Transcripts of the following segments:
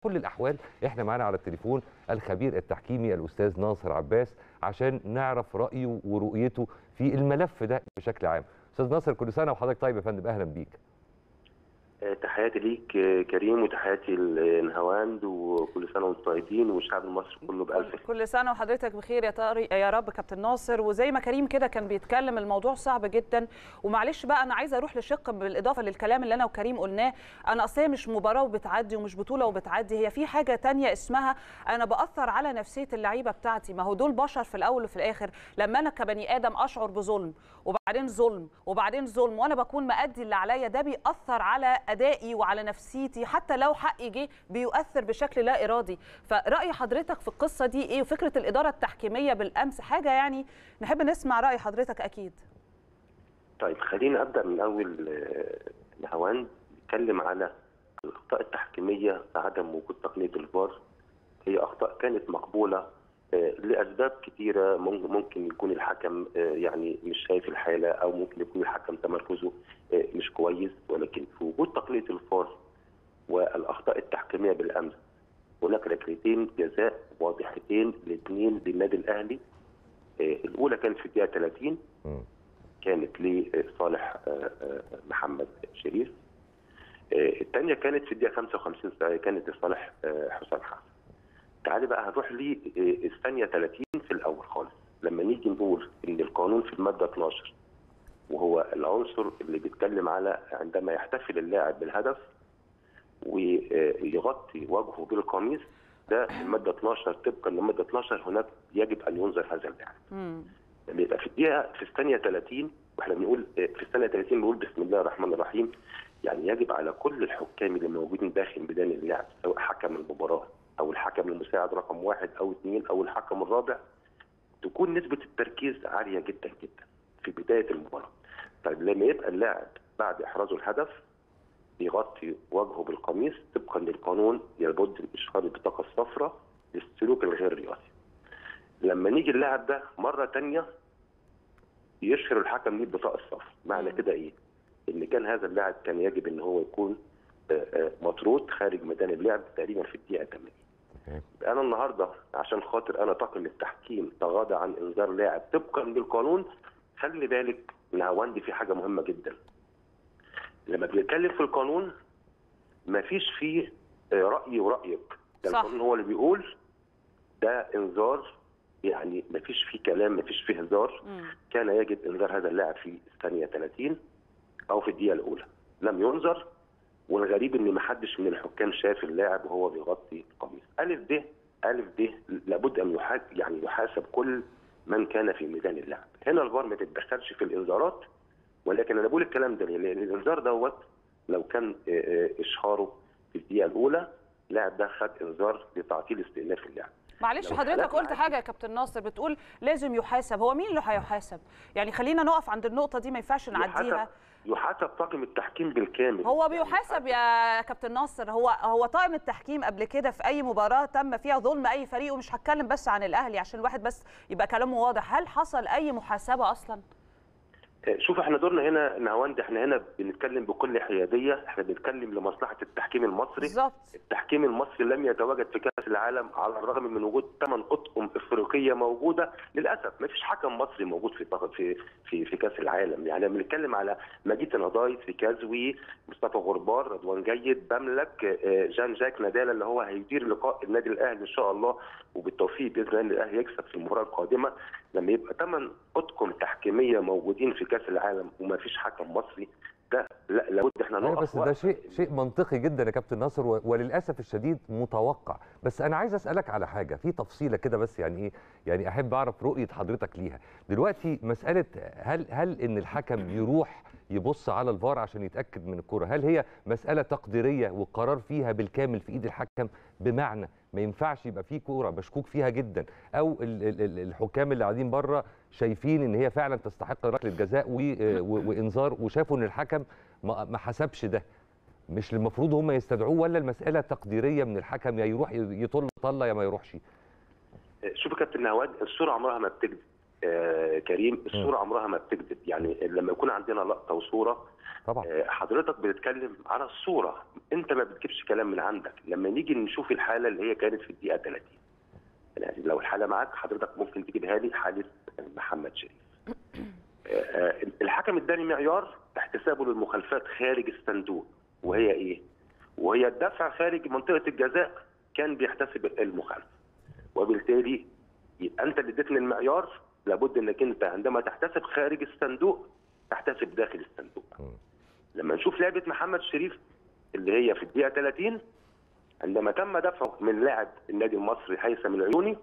كل الاحوال احنا معانا على التليفون الخبير التحكيمي الاستاذ ناصر عباس عشان نعرف رايه ورؤيته في الملف ده بشكل عام استاذ ناصر كل سنه وحضرتك طيب يا فندم اهلا بيك تحياتي ليك آه، كريم وتحياتي لنهاوند وكل سنه وانتم طيبين والشعب المصري كله بالف خير. كل سنه وحضرتك بخير يا طارق يا رب كابتن ناصر وزي ما كريم كده كان بيتكلم الموضوع صعب جدا ومعلش بقى انا عايزه اروح لشق بالاضافه للكلام اللي انا وكريم قلناه انا اصلا مش مباراه وبتعدي ومش بطوله وبتعدي هي في حاجه تانية اسمها انا باثر على نفسيه اللعيبه بتاعتي ما هو دول بشر في الاول وفي الاخر لما انا كبني ادم اشعر بظلم وبعدين ظلم وبعدين ظلم وانا بكون مادي اللي عليا ده بيأثر على ادائي وعلى نفسيتي حتى لو حقي جه بيؤثر بشكل لا ارادي فرأي حضرتك في القصه دي ايه وفكره الاداره التحكيميه بالامس حاجه يعني نحب نسمع رأي حضرتك اكيد طيب خلينا ابدا من اول آه، نهاوند نتكلم على الاخطاء التحكيميه عدم وجود تقنيه الفار هي اخطاء كانت مقبوله آه، لاسباب كثيره ممكن يكون الحكم آه، يعني مش شايف الحاله او ممكن يكون الحكم تمركزه آه، مش كويس ولكن في وجود تقنيه الفار والاخطاء التحكيميه بالامس هناك ركلتين جزاء واضحتين الاثنين للنادي الاهلي آه، الاولى كانت في الدقيقه 30 مم. كانت لصالح آه، آه، محمد شريف آه، الثانيه كانت في الدقيقه 55 ساعة كانت لصالح آه، حسام حسن تعالي بقى هنروح للثانيه 30 في الاول خالص لما نيجي نقول ان القانون في الماده 12 وهو العنصر اللي بيتكلم على عندما يحتفل اللاعب بالهدف ويغطي وجهه بالقميص ده الماده 12 طبقا للماده 12 هناك يجب ان ينظر هذا اللاعب مم. لما يبقى في الدقيقه في الثانيه 30 واحنا بنقول آه، في الثانيه 30 بنقول بسم الله الرحمن الرحيم يعني يجب على كل الحكام اللي موجودين داخل ميدان اللعب سواء حكم المباراه او الحكم المساعد رقم واحد او اثنين او الحكم الرابع تكون نسبه التركيز عاليه جدا جدا في بدايه المباراه. طيب لما يبقى اللاعب بعد احرازه الهدف بيغطي وجهه بالقميص طبقا للقانون لابد من اشهار البطاقه الصفراء للسلوك الغير رياضي. لما نيجي اللاعب ده مره ثانيه يشهر الحكم ليه البطاقه الصفراء، معنى مم. كده ايه؟ ان كان هذا اللاعب كان يجب ان هو يكون آه، آه، مطرود خارج ميدان اللعب تقريبا في الدقيقه 80. أوكي. انا النهارده عشان خاطر انا طاقم التحكيم تغاضى عن انذار لاعب طبقا للقانون خلي بالك ان عندي في حاجه مهمه جدا. لما بنتكلم في القانون مفيش فيه آه، رايي ورايك ده صح. القانون هو اللي بيقول ده انذار يعني مفيش فيه كلام مفيش فيه هزار مم. كان يجب انذار هذا اللاعب في الثانيه 30 او في الدقيقه الاولى لم ينذر والغريب ان ما حدش من الحكام شاف اللاعب وهو بيغطي القميص الف ب الف ب لابد ان يحاك يعني يحاسب كل من كان في ميدان اللعب هنا الفار ما تتدخلش في الانذارات ولكن انا بقول الكلام ده ليه؟ لان الانذار دوت لو كان آه، آه، اشهاره في الدقيقه الاولى اللاعب ده خد انذار لتعطيل استئناف اللعب معلش لو حضرتك الحالات قلت معاكي- حاجه يا كابتن ناصر بتقول لازم يحاسب هو مين اللي هيحاسب يعني خلينا نقف عند النقطه دي ما ينفعش نعديها يحاسب يحاسب طاقم التحكيم بالكامل هو يعني بيحاسب يا كابتن ناصر هو هو طاقم التحكيم قبل كده في اي مباراه تم فيها ظلم اي فريق ومش هتكلم بس عن الاهلي عشان الواحد بس يبقى كلامه واضح هل حصل اي محاسبه اصلا شوف احنا دورنا هنا نهاوند احنا هنا بنتكلم بكل حياديه احنا بنتكلم لمصلحه التحكيم المصري بالظبط التحكيم المصري لم يتواجد في كاس العالم على الرغم من وجود ثمان اطقم افريقيه موجوده للاسف ما فيش حكم مصري موجود في في في في كاس العالم يعني لما بنتكلم على مجيد نضاي سيكازوي مصطفى غربال رضوان جيد بملك آه، جان جاك نادالا اللي هو هيدير لقاء النادي الاهلي ان شاء الله وبالتوفيق باذن الله النادي الاهلي يكسب في المباراه القادمه لما يبقى ثمان اطقم تحكيميه موجودين في كاس العالم وما فيش حكم مصري ده لا لابد احنا ايوه نقف بس ده وقفة. شيء شيء منطقي جدا يا كابتن ناصر و- وللاسف الشديد متوقع بس انا عايز اسالك على حاجه في تفصيله كده بس يعني ايه يعني احب اعرف رؤيه حضرتك ليها دلوقتي مساله هل هل ان الحكم يروح يبص على الفار عشان يتاكد من الكره هل هي مساله تقديريه والقرار فيها بالكامل في ايد الحكم بمعنى ما ينفعش يبقى في كوره مشكوك فيها جدا او ال- ال- ال- الحكام اللي قاعدين بره شايفين ان هي فعلا تستحق ركله جزاء و- و- وانذار وشافوا ان الحكم ما ما حسبش ده مش المفروض هم يستدعوه ولا المساله تقديريه من الحكم يا يروح يطل طله يا ما يروحش شوف يا كابتن نواد الصوره عمرها ما بتكذب آه كريم الصوره عمرها ما بتكذب يعني لما يكون عندنا لقطه وصوره طبعا آه، حضرتك بتتكلم على الصوره انت ما بتجيبش كلام من عندك لما نيجي نشوف الحاله اللي هي كانت في الدقيقه 30 يعني لو الحاله معاك حضرتك ممكن تجيبها لي حاله محمد شريف آه، آه، الحكم اداني معيار احتسابه للمخالفات خارج الصندوق وهي ايه وهي الدفع خارج منطقه الجزاء كان بيحتسب المخالفه وبالتالي يبقى انت اللي اديتني المعيار لابد انك انت عندما تحتسب خارج الصندوق تحتسب داخل الصندوق مم. لما نشوف لعبه محمد شريف اللي هي في الدقيقه 30 عندما تم دفعه من لاعب النادي المصري هيثم العيوني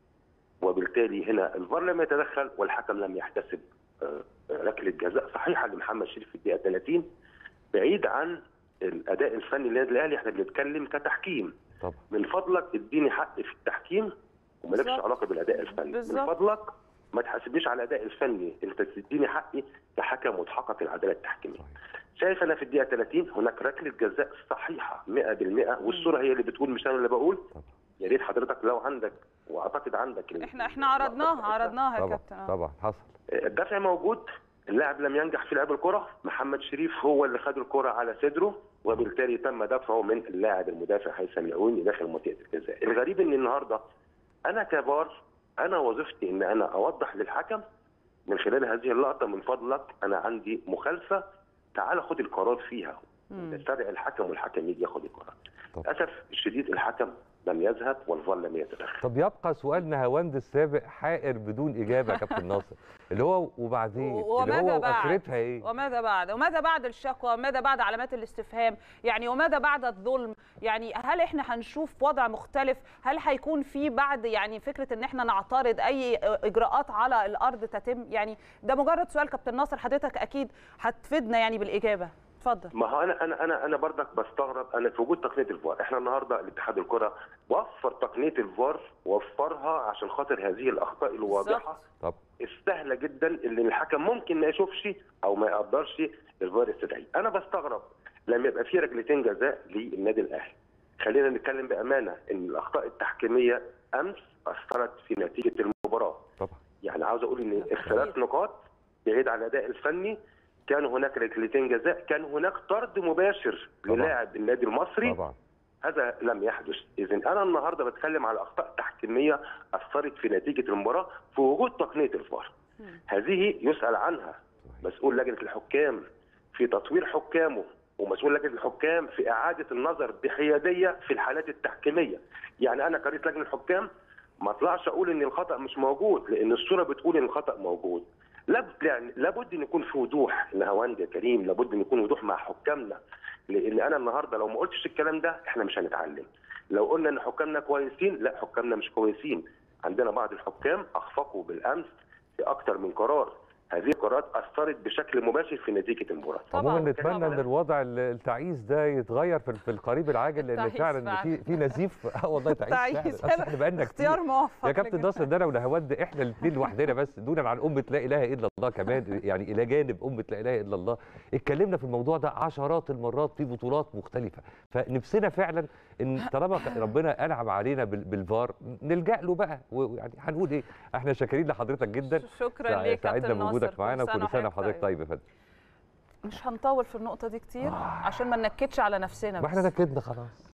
وبالتالي هنا الفار لم يتدخل والحكم لم يحتسب آه، ركله جزاء صحيحه لمحمد شريف في الدقيقه 30 بعيد عن الاداء الفني للنادي الاهلي احنا بنتكلم كتحكيم طبعا من فضلك اديني حق في التحكيم ومالكش بالظبط. علاقه بالاداء الفني من بالظبط. فضلك ما تحاسبنيش على الاداء الفني انت تديني حقي كحكم وتحقق العداله التحكيميه صحيح. شايف انا في الدقيقه 30 هناك ركله جزاء صحيحه 100% والصوره هي اللي بتقول مش انا اللي بقول طبعا يا ريت حضرتك لو عندك واعتقد عندك ال- احنا احنا عرضناها عرضناها يا طبعا كابتن آه. طبعا حصل الدفع موجود اللاعب لم ينجح في لعب الكره محمد شريف هو اللي خد الكره على صدره وبالتالي تم دفعه من اللاعب المدافع هيثم العوني داخل منطقه الجزاء الغريب ان النهارده انا كبار انا وظيفتي ان انا اوضح للحكم من خلال هذه اللقطه من فضلك انا عندي مخالفه تعال خد القرار فيها مم. استدعي الحكم والحكم يجي ياخد القرار طب. للاسف الشديد الحكم لم يذهب والفار لم يتدخل طب يبقى سؤال نهاوند السابق حائر بدون اجابه يا كابتن ناصر اللي هو وبعدين و- اللي وماذا هو بعد؟ واخرتها ايه وماذا بعد وماذا بعد الشكوى وماذا بعد علامات الاستفهام يعني وماذا بعد الظلم يعني هل احنا هنشوف وضع مختلف هل هيكون في بعد يعني فكره ان احنا نعترض اي اجراءات على الارض تتم يعني ده مجرد سؤال كابتن ناصر حضرتك اكيد هتفيدنا يعني بالاجابه اتفضل ما هو انا انا انا انا برضك بستغرب انا في وجود تقنيه الفار احنا النهارده الاتحاد الكره وفر تقنيه الفار وفرها عشان خاطر هذه الاخطاء الواضحه طب السهله جدا اللي الحكم ممكن ما يشوفش او ما يقدرش الفار يستدعي انا بستغرب لما يبقى في ركلتين جزاء للنادي الاهلي خلينا نتكلم بامانه ان الاخطاء التحكيميه امس اثرت في نتيجه المباراه طبعا يعني عاوز اقول ان الثلاث نقاط بعيد عن الاداء الفني كان هناك ركلتين جزاء كان هناك طرد مباشر طبعا. للاعب النادي المصري طبعا هذا لم يحدث اذا انا النهارده بتكلم على اخطاء تحكيميه اثرت في نتيجه المباراه في وجود تقنيه الفار هذه يسال عنها مسؤول لجنه الحكام في تطوير حكامه ومسؤول لجنه الحكام في اعاده النظر بحياديه في الحالات التحكيميه يعني انا كرئيس لجنه الحكام ما اطلعش اقول ان الخطا مش موجود لان الصوره بتقول ان الخطا موجود لابد يعني لابد ان يكون في وضوح نهاوند يا كريم لابد ان يكون وضوح مع حكامنا لان انا النهارده لو ما قلتش الكلام ده احنا مش هنتعلم لو قلنا ان حكامنا كويسين لا حكامنا مش كويسين عندنا بعض الحكام اخفقوا بالامس في اكثر من قرار هذه القرارات اثرت بشكل مباشر في نتيجه المباراه طبعاً، عموما نتمنى طبعاً. ان الوضع ال- التعيس ده يتغير في في القريب العاجل لان التعيس فعلا فعلا. في في نزيف اه والله تعيس فعلا تعيس. أصل احنا بقالنا كتير اختيار موفق يا كابتن لك. ناصر ده انا ونهاوند احنا الاثنين لوحدنا بس دونا عن امه لا اله الا الله كمان يعني الى جانب امه لا اله الا الله اتكلمنا في الموضوع ده عشرات المرات في بطولات مختلفه فنفسنا فعلا ان طالما ربنا انعم علينا بال- بالفار نلجا له بقى ويعني هنقول ايه احنا شاكرين لحضرتك جدا شكرا سع- ليك سعدنا كابتن بوجودك ناصر. معانا كل سنة وكل سنه وحضرتك وحضرتك طيب يا فندم مش هنطول في النقطه دي كتير عشان ما ننكدش على نفسنا ما احنا بس. نكدنا خلاص